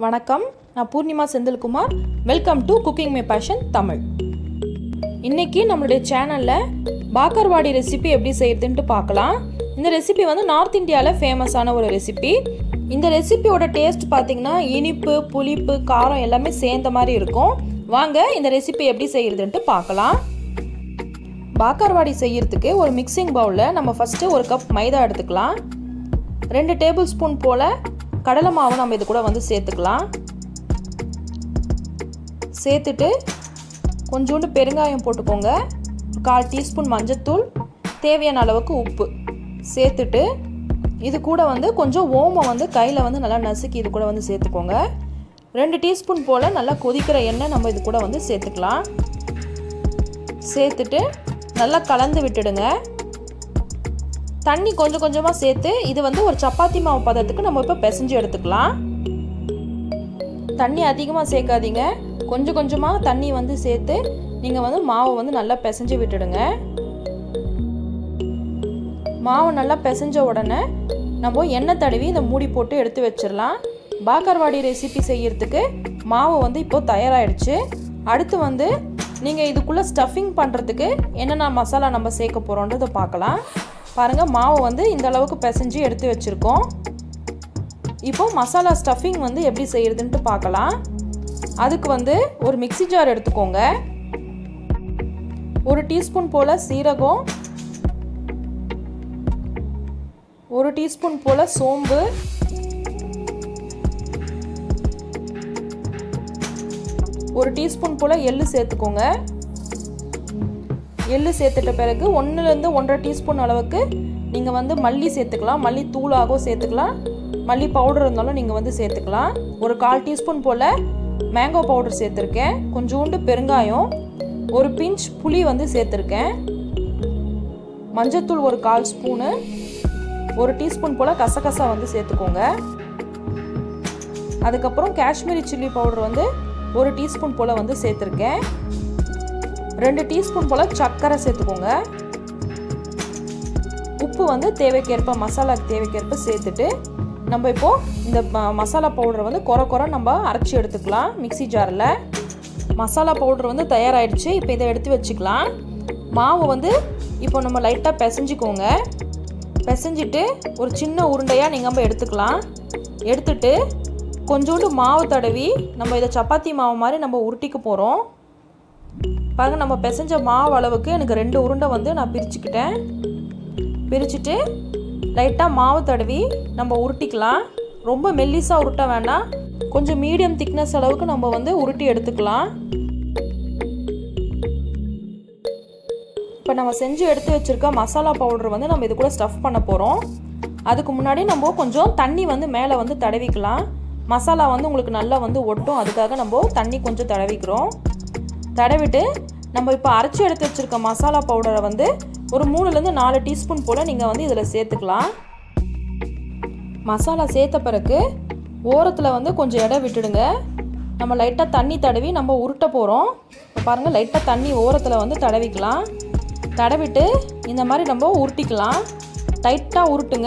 வணக்கம் நான் Poornima Senthilkumar welcome to cooking my passion Tamil இன்னைக்கு நம்மளுடைய சேனலில் பாக்கர்வாடி ரெசிபி எப்படி செய்யறதுன்ட்டு பார்க்கலாம் இந்த ரெசிபி வந்து நார்த் இந்தியாவில் ஃபேமஸான ஒரு ரெசிபி இந்த ரெசிபியோட டேஸ்ட் பார்த்தீங்கன்னா இனிப்பு புளிப்பு காரம் எல்லாமே சேர்ந்த மாதிரி இருக்கும் வாங்க இந்த ரெசிபி எப்படி செய்யறதுன்ட்டு பார்க்கலாம் பாக்கர்வாடி செய்யறதுக்கு ஒரு மிக்சிங் பவுலில் நம்ம ஃபஸ்ட்டு ஒரு கப் மைதா எடுத்துக்கலாம் ரெண்டு டேபிள் ஸ்பூன் போல் கடலை மாவு நம்ம இது கூட வந்து சேர்த்துக்கலாம் சேர்த்துட்டு கொஞ்சோண்டு பெருங்காயம் போட்டுக்கோங்க கால் டீஸ்பூன் மஞ்சத்தூள் தேவையான அளவுக்கு உப்பு சேர்த்துட்டு இது கூட வந்து கொஞ்சம் ஓமம் வந்து கையில் வந்து நல்லா நசுக்கி இது கூட வந்து சேர்த்துக்கோங்க ரெண்டு டீஸ்பூன் போல் நல்லா கொதிக்கிற எண்ணெய் நம்ம இது கூட வந்து சேர்த்துக்கலாம் சேர்த்துட்டு நல்லா கலந்து விட்டுடுங்க தண்ணி கொஞ்சம் கொஞ்சமாக சேர்த்து இது வந்து ஒரு சப்பாத்தி மாவு பதத்துக்கு நம்ம இப்போ பிசைஞ்சு எடுத்துக்கலாம் தண்ணி அதிகமாக சேர்க்காதீங்க கொஞ்சம் கொஞ்சமாக தண்ணி வந்து சேர்த்து நீங்கள் வந்து மாவை வந்து நல்லா பிசைஞ்சு விட்டுடுங்க மாவு நல்லா பிசைஞ்ச உடனே நம்ம எண்ணெய் தடவி இந்த மூடி போட்டு எடுத்து வச்சிடலாம் பாக்கர்வாடி ரெசிபி செய்யறதுக்கு மாவு வந்து இப்போ தயாராகிடுச்சு அடுத்து வந்து நீங்கள் இதுக்குள்ளே ஸ்டஃபிங் பண்ணுறதுக்கு என்னென்ன மசாலா நம்ம சேர்க்க போகிறோன்றதை பார்க்கலாம் பாருங்கள் மாவு வந்து இந்த அளவுக்கு பிசைஞ்சு எடுத்து வச்சுருக்கோம் இப்போ மசாலா ஸ்டஃபிங் வந்து எப்படி செய்யறதுன்ட்டு பார்க்கலாம் அதுக்கு வந்து ஒரு மிக்சி ஜார் எடுத்துக்கோங்க ஒரு டீஸ்பூன் போல் சீரகம் ஒரு டீஸ்பூன் போல் சோம்பு ஒரு டீஸ்பூன் போல் எள்ளு சேர்த்துக்கோங்க எள்ளு சேர்த்துட்ட பிறகு ஒன்றுலேருந்து ஒன்றரை டீஸ்பூன் அளவுக்கு நீங்கள் வந்து மல்லி சேர்த்துக்கலாம் மல்லி தூளாகவும் சேர்த்துக்கலாம் மல்லி பவுடர் இருந்தாலும் நீங்கள் வந்து சேர்த்துக்கலாம் ஒரு கால் டீஸ்பூன் போல் மேங்கோ பவுடர் சேர்த்துருக்கேன் கொஞ்சோண்டு பெருங்காயம் ஒரு பிஞ்ச் புளி வந்து சேர்த்துருக்கேன் மஞ்சத்தூள் ஒரு கால் ஸ்பூனு ஒரு டீஸ்பூன் போல் கசகசா வந்து சேர்த்துக்கோங்க அதுக்கப்புறம் காஷ்மீரி சில்லி பவுடர் வந்து ஒரு டீஸ்பூன் போல் வந்து சேர்த்துருக்கேன் ரெண்டு டீஸ்பூன் போல் சர்க்கரை சேர்த்துக்கோங்க உப்பு வந்து தேவைக்கேற்ப மசாலாக்கு தேவைக்கேற்ப சேர்த்துட்டு நம்ம இப்போது இந்த மசாலா பவுடரை வந்து குறை குறை நம்ம அரைச்சி எடுத்துக்கலாம் மிக்சி ஜாரில் மசாலா பவுடர் வந்து தயாராகிடுச்சு இப்போ இதை எடுத்து வச்சுக்கலாம் மாவு வந்து இப்போ நம்ம லைட்டாக பிசைஞ்சிக்கோங்க பிசைஞ்சிட்டு ஒரு சின்ன உருண்டையாக நீங்கள் நம்ம எடுத்துக்கலாம் எடுத்துட்டு கொஞ்சோண்டு மாவு தடவி நம்ம இதை சப்பாத்தி மாவு மாதிரி நம்ம உருட்டிக்க போகிறோம் பாருங்க நம்ம பிசைஞ்ச மாவு அளவுக்கு எனக்கு ரெண்டு உருண்டை வந்து நான் பிரிச்சுக்கிட்டேன் பிரிச்சுட்டு லைட்டாக மாவு தடவி நம்ம உருட்டிக்கலாம் ரொம்ப மெல்லிஸாக உருட்ட வேண்டாம் கொஞ்சம் மீடியம் திக்னஸ் அளவுக்கு நம்ம வந்து உருட்டி எடுத்துக்கலாம் இப்போ நம்ம செஞ்சு எடுத்து வச்சுருக்க மசாலா பவுடர் வந்து நம்ம இது கூட ஸ்டஃப் பண்ண போகிறோம் அதுக்கு முன்னாடி நம்ம கொஞ்சம் தண்ணி வந்து மேலே வந்து தடவிக்கலாம் மசாலா வந்து உங்களுக்கு நல்லா வந்து ஒட்டும் அதுக்காக நம்ம தண்ணி கொஞ்சம் தடவிக்கிறோம் தடவிட்டு நம்ம இப்போ அரைச்சி எடுத்து வச்சுருக்க மசாலா பவுடரை வந்து ஒரு மூணுலேருந்து நாலு டீஸ்பூன் போல் நீங்கள் வந்து இதில் சேர்த்துக்கலாம் மசாலா சேர்த்த பிறகு ஓரத்தில் வந்து கொஞ்சம் இடம் விட்டுடுங்க நம்ம லைட்டாக தண்ணி தடவி நம்ம உருட்ட போகிறோம் பாருங்கள் லைட்டாக தண்ணி ஓரத்தில் வந்து தடவிக்கலாம் தடவிட்டு இந்த மாதிரி நம்ம உருட்டிக்கலாம் டைட்டாக உருட்டுங்க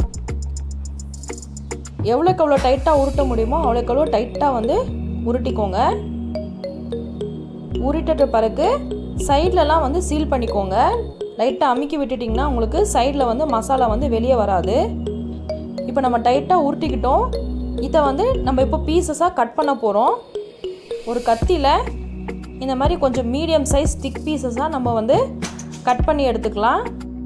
எவ்வளோக்கு எவ்வளோ டைட்டாக உருட்ட முடியுமோ அவ்வளோக்கு எவ்வளோ டைட்டாக வந்து உருட்டிக்கோங்க உருட்டிட்ட பிறகு சைட்லலாம் வந்து சீல் பண்ணிக்கோங்க லைட்டாக அமுக்கி விட்டுட்டிங்கன்னா உங்களுக்கு சைடில் வந்து மசாலா வந்து வெளியே வராது இப்போ நம்ம டைட்டாக உருட்டிக்கிட்டோம் இதை வந்து நம்ம இப்போ பீசஸாக கட் பண்ண போகிறோம் ஒரு கத்தியில் இந்த மாதிரி கொஞ்சம் மீடியம் சைஸ் திக் பீசஸாக நம்ம வந்து கட் பண்ணி எடுத்துக்கலாம்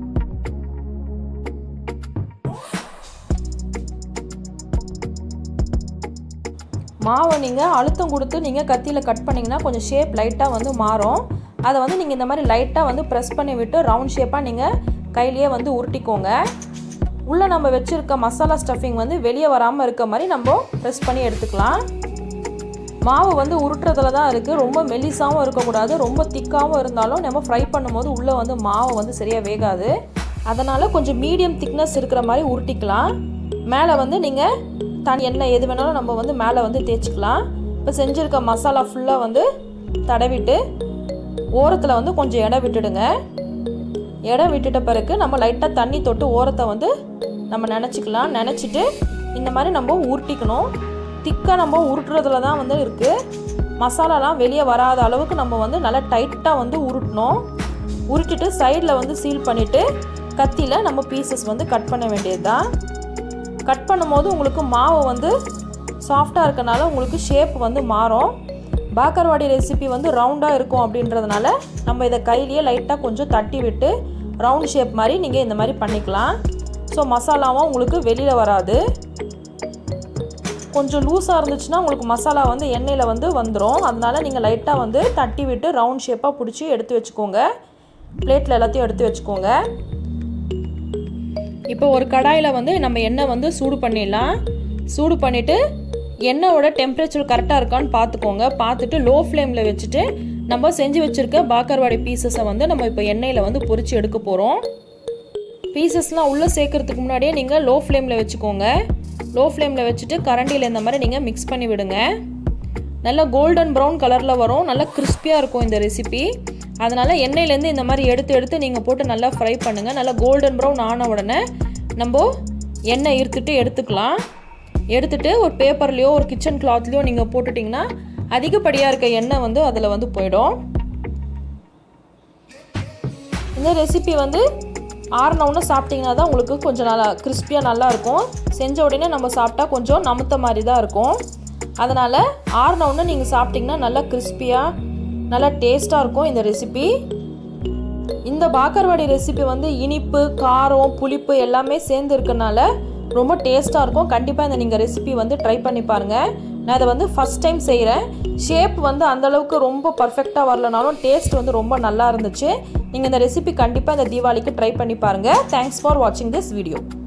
மாவை நீங்கள் அழுத்தம் கொடுத்து நீங்கள் கத்தியில் கட் பண்ணிங்கன்னா கொஞ்சம் ஷேப் லைட்டாக வந்து மாறும் அதை வந்து நீங்கள் இந்த மாதிரி லைட்டாக வந்து ப்ரெஸ் பண்ணி விட்டு ரவுண்ட் ஷேப்பாக நீங்கள் கையிலேயே வந்து உருட்டிக்கோங்க உள்ளே நம்ம வச்சுருக்க மசாலா ஸ்டஃபிங் வந்து வெளியே வராமல் இருக்க மாதிரி நம்ம ப்ரெஸ் பண்ணி எடுத்துக்கலாம் மாவு வந்து உருட்டுறதுல தான் இருக்குது ரொம்ப மெல்லிசாகவும் இருக்கக்கூடாது ரொம்ப திக்காகவும் இருந்தாலும் நம்ம ஃப்ரை பண்ணும்போது உள்ளே வந்து மாவு வந்து சரியாக வேகாது அதனால் கொஞ்சம் மீடியம் திக்னஸ் இருக்கிற மாதிரி உருட்டிக்கலாம் மேலே வந்து நீங்கள் தனி எண்ணெய் எது வேணாலும் நம்ம வந்து மேலே வந்து தேய்ச்சிக்கலாம் இப்போ செஞ்சுருக்க மசாலா ஃபுல்லாக வந்து தடவிட்டு ஓரத்தில் வந்து கொஞ்சம் இடம் விட்டுடுங்க இடம் விட்டுட்ட பிறகு நம்ம லைட்டாக தண்ணி தொட்டு ஓரத்தை வந்து நம்ம நினச்சிக்கலாம் நினச்சிட்டு இந்த மாதிரி நம்ம உருட்டிக்கணும் திக்காக நம்ம உருட்டுறதுல தான் வந்து இருக்குது மசாலாலாம் வெளியே வராத அளவுக்கு நம்ம வந்து நல்லா டைட்டாக வந்து உருட்டணும் உருட்டிட்டு சைடில் வந்து சீல் பண்ணிவிட்டு கத்தியில் நம்ம பீசஸ் வந்து கட் பண்ண வேண்டியது தான் கட் பண்ணும்போது உங்களுக்கு மாவு வந்து சாஃப்டாக இருக்கனால உங்களுக்கு ஷேப் வந்து மாறும் பாக்கர்வாடி ரெசிபி வந்து ரவுண்டாக இருக்கும் அப்படின்றதுனால நம்ம இதை கையிலேயே லைட்டாக கொஞ்சம் தட்டி விட்டு ரவுண்ட் ஷேப் மாதிரி நீங்கள் இந்த மாதிரி பண்ணிக்கலாம் ஸோ மசாலாவும் உங்களுக்கு வெளியில் வராது கொஞ்சம் லூஸாக இருந்துச்சுன்னா உங்களுக்கு மசாலா வந்து எண்ணெயில் வந்து வந்துடும் அதனால நீங்கள் லைட்டாக வந்து தட்டி விட்டு ரவுண்ட் ஷேப்பாக பிடிச்சி எடுத்து வச்சுக்கோங்க பிளேட்டில் எல்லாத்தையும் எடுத்து வச்சுக்கோங்க இப்போ ஒரு கடாயில் வந்து நம்ம எண்ணெய் வந்து சூடு பண்ணிடலாம் சூடு பண்ணிவிட்டு எண்ணெயோட டெம்பரேச்சர் கரெக்டாக இருக்கான்னு பார்த்துக்கோங்க பார்த்துட்டு லோ ஃப்ளேமில் வச்சுட்டு நம்ம செஞ்சு வச்சுருக்க பாக்கர்வாடி பீசஸை வந்து நம்ம இப்போ எண்ணெயில் வந்து பொரித்து எடுக்க போகிறோம் பீசஸ்லாம் உள்ளே சேர்க்கறதுக்கு முன்னாடியே நீங்கள் லோ ஃப்ளேமில் வச்சுக்கோங்க லோ ஃப்ளேமில் வச்சுட்டு கரண்டியில் இந்த மாதிரி நீங்கள் மிக்ஸ் பண்ணி விடுங்க நல்லா கோல்டன் ப்ரௌன் கலரில் வரும் நல்லா கிறிஸ்பியாக இருக்கும் இந்த ரெசிபி அதனால் எண்ணெயிலேருந்து இந்த மாதிரி எடுத்து எடுத்து நீங்கள் போட்டு நல்லா ஃப்ரை பண்ணுங்கள் நல்லா கோல்டன் ப்ரௌன் ஆன உடனே நம்ம எண்ணெய் ஈர்த்துட்டு எடுத்துக்கலாம் எடுத்துட்டு ஒரு பேப்பர்லேயோ ஒரு கிச்சன் கிளாத்லேயோ நீங்கள் போட்டுட்டிங்கன்னா அதிகப்படியாக இருக்க எண்ணெய் வந்து அதில் வந்து போயிடும் இந்த ரெசிபி வந்து ஆறினவுன்னு சாப்பிட்டிங்கன்னா தான் உங்களுக்கு கொஞ்சம் நல்லா கிறிஸ்பியாக நல்லா இருக்கும் செஞ்ச உடனே நம்ம சாப்பிட்டா கொஞ்சம் நமுத்த மாதிரி தான் இருக்கும் அதனால் ஆறினவுன்னு நீங்கள் சாப்பிட்டிங்கன்னா நல்லா கிறிஸ்பியாக நல்லா டேஸ்ட்டாக இருக்கும் இந்த ரெசிபி இந்த பாக்கர்வாடி ரெசிபி வந்து இனிப்பு காரம் புளிப்பு எல்லாமே சேர்ந்து இருக்கனால ரொம்ப டேஸ்ட்டாக இருக்கும் கண்டிப்பாக இந்த நீங்கள் ரெசிபி வந்து ட்ரை பண்ணி பாருங்கள் நான் இதை வந்து ஃபஸ்ட் டைம் செய்கிறேன் ஷேப் வந்து அந்தளவுக்கு ரொம்ப பர்ஃபெக்டாக வரலனாலும் டேஸ்ட் வந்து ரொம்ப நல்லா இருந்துச்சு நீங்கள் இந்த ரெசிபி கண்டிப்பாக இந்த தீபாவளிக்கு ட்ரை பண்ணி பாருங்கள் தேங்க்ஸ் ஃபார் வாட்சிங் திஸ் வீடியோ